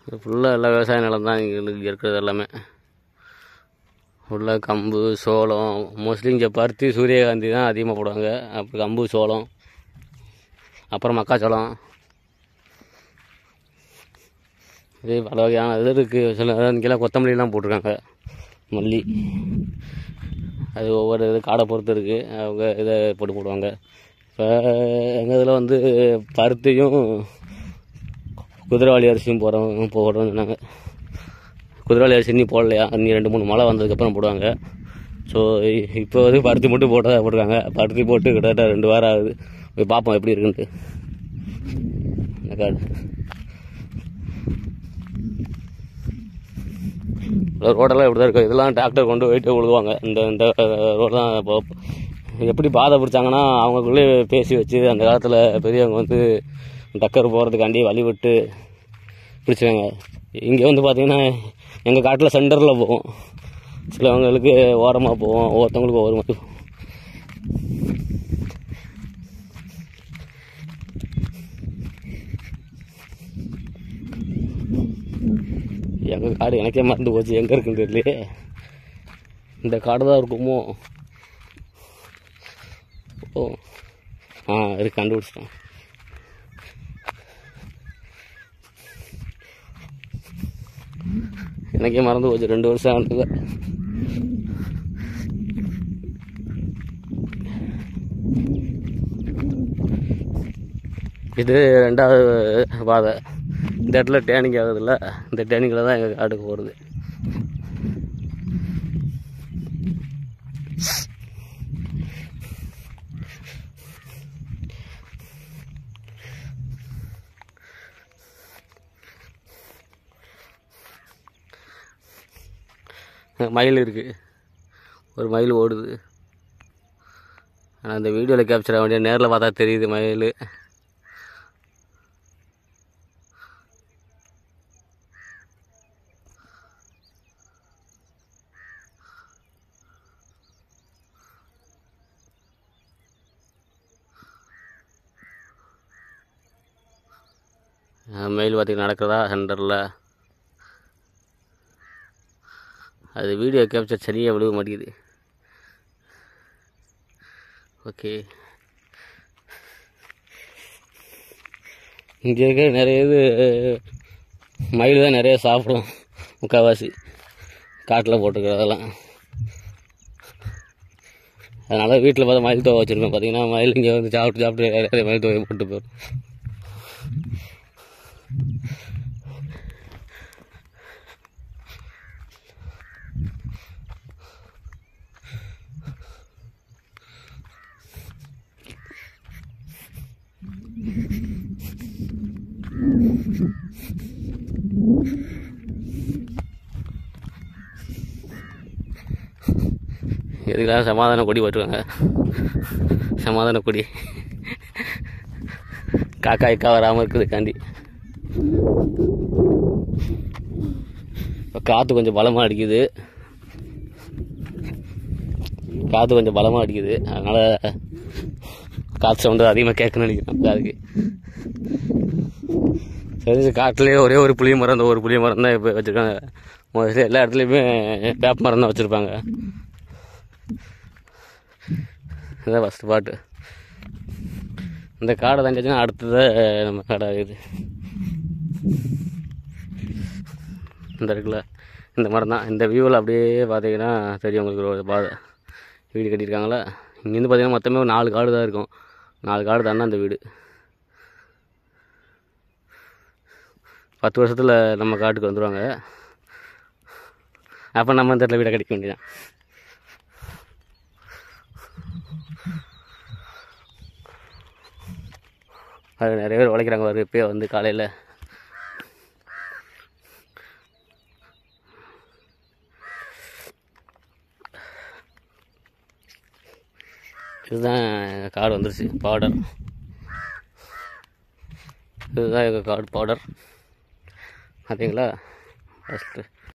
ஃபுல்லாக எல்லாம் விவசாய நிலம் தான் இங்கே இருக்கிறது எல்லாமே ஃபுல்லாக கம்பு சோளம் மோஸ்ட்லி இங்கே பருத்தி சூரியகாந்தி தான் அதிகமாக போடுவாங்க அப்புறம் கம்பு சோளம் அப்புறம் மக்காச்சோளம் இதே பல வகையான இது இருக்குது சில இங்கெல்லாம் கொத்தமல்லிலாம் போட்டிருக்காங்க மல்லி அது ஒவ்வொரு இது காடை பொறுத்து இருக்குது அவங்க இதை போட்டு போடுவாங்க இப்போ எங்கள் இதில் வந்து பருத்தியும் குதிரைவாளி அரிசியும் போடுறோம் போடுறோம்னு சொன்னாங்க குதிரைவாளி அரிசி இன்னி போடலையா இன்னி ரெண்டு மூணு மழை வந்ததுக்கப்புறம் போடுவாங்க ஸோ இப்போ வந்து பருத்தி மட்டும் போட்டதா போட்டிருக்காங்க பருத்தி போட்டு கிட்டத்தட்ட ரெண்டு வாரம் ஆகுது போய் பார்ப்போம் எப்படி இருக்குன்ட்டு இந்த காடு ரோடெல்லாம் இப்படி தான் இருக்கும் இதெல்லாம் டிராக்டர் கொண்டு போயிட்டு விழுவாங்க இந்த இந்த ரோடு தான் இப்போ எப்படி பாதை பிடிச்சாங்கன்னா அவங்களுக்குள்ளே பேசி வச்சு அந்த காலத்தில் பெரியவங்க வந்து டக்கர் போகிறதுக்காண்டி வழி விட்டு பிடிச்சாங்க இங்கே வந்து பார்த்தீங்கன்னா எங்கள் காட்டில் சென்டரில் போகும் சிலவங்களுக்கு ஓரமாக போவோம் ஒவ்வொருத்தவங்களுக்கு ஒவ்வொரு மாதிரி போகும். எங்கள் காடு எனக்கே மறந்து போச்சு எங்கே இருக்குன்னு தெரியலையே இந்த காடு தான் இருக்குமோ ஓ ஆ இருக்கு கண்டுபிடிச்சிட்டேன் எனக்கே மறந்து போச்சு ரெண்டு வருஷம் ஆனது இது ரெண்டாவது பாதை இந்த இடத்துல டேனிங் ஆகுதுல்ல இந்த டேனிங்கில் தான் எங்கள் காடுக்கு போகிறது மயில் இருக்குது ஒரு மயில் ஓடுது ஆனால் அந்த வீடியோவில் கேப்சர் ஆக வேண்டிய நேரில் பார்த்தா தெரியுது மயில் அஹ் மயில் பார்த்திங்கன்னா நடக்கிறதா சென்டரில் அது வீடியோ கேப்சர் சரியாக விழுக மாட்டேங்குது ஓகே இங்கே இருக்க நிறைய இது மயில் தான் நிறைய சாப்பிடும் முக்கால்வாசி காட்டில் போட்டுக்கிறதெல்லாம் அதனால் வீட்டில் பார்த்தா மயில் தோவை வச்சுருக்கோம் பார்த்தீங்கன்னா மயில் இங்கே வந்து சாப்பிட்டு சாப்பிட்டு நிறைய மயில் தோவை போட்டு போயிடும் எதுக்காக சமாதான கொடி போட்டுருவாங்க சமாதான கொடி காக்கா இக்கா வராமல் இருக்குதுக்காண்டி இப்போ காற்று கொஞ்சம் பலமாக அடிக்குது காற்று கொஞ்சம் பலமாக அடிக்குது அதனால் காற்று சவுண்டு அதிகமாக கேட்கணும்னு நினைக்கிறேன் அதுக்கு தெரிஞ்ச காட்டிலே ஒரே ஒரு புளிய மரம் அந்த ஒரு புளிய மரம் தான் இப்போ வச்சுருக்காங்க மோஸ்ட்லி எல்லா இடத்துலையுமே வேப்ப மரம் தான் வச்சுருப்பாங்க இதுதான் ஃபஸ்ட்டு பாட்டு இந்த காடை தாண்டிச்சுன்னா அடுத்தது நம்ம காடை ஆகுது இந்த இருக்குல்ல இந்த மரம் தான் இந்த வியூவில் அப்படியே பார்த்தீங்கன்னா தெரியும் உங்களுக்கு ஒரு பாதை வீடு கட்டியிருக்காங்களா இங்கேருந்து பார்த்தீங்கன்னா மொத்தமே ஒரு நாலு காடு தான் இருக்கும் நாலு காடு தானே அந்த வீடு பத்து வருஷத்தில் நம்ம காட்டுக்கு வந்துடுவாங்க அப்போ நம்ம இந்த இடத்துல வீடை கட்டிக்க வேண்டியதான் அது நிறைய பேர் உழைக்கிறாங்க பாரு இப்பயே வந்து காலையில் இதுதான் எங்கள் கார்டு வந்துருச்சு பவுடர் இதுதான் எங்கள் கார்டு பவுடர் பார்த்தீங்களா ஃபஸ்ட்டு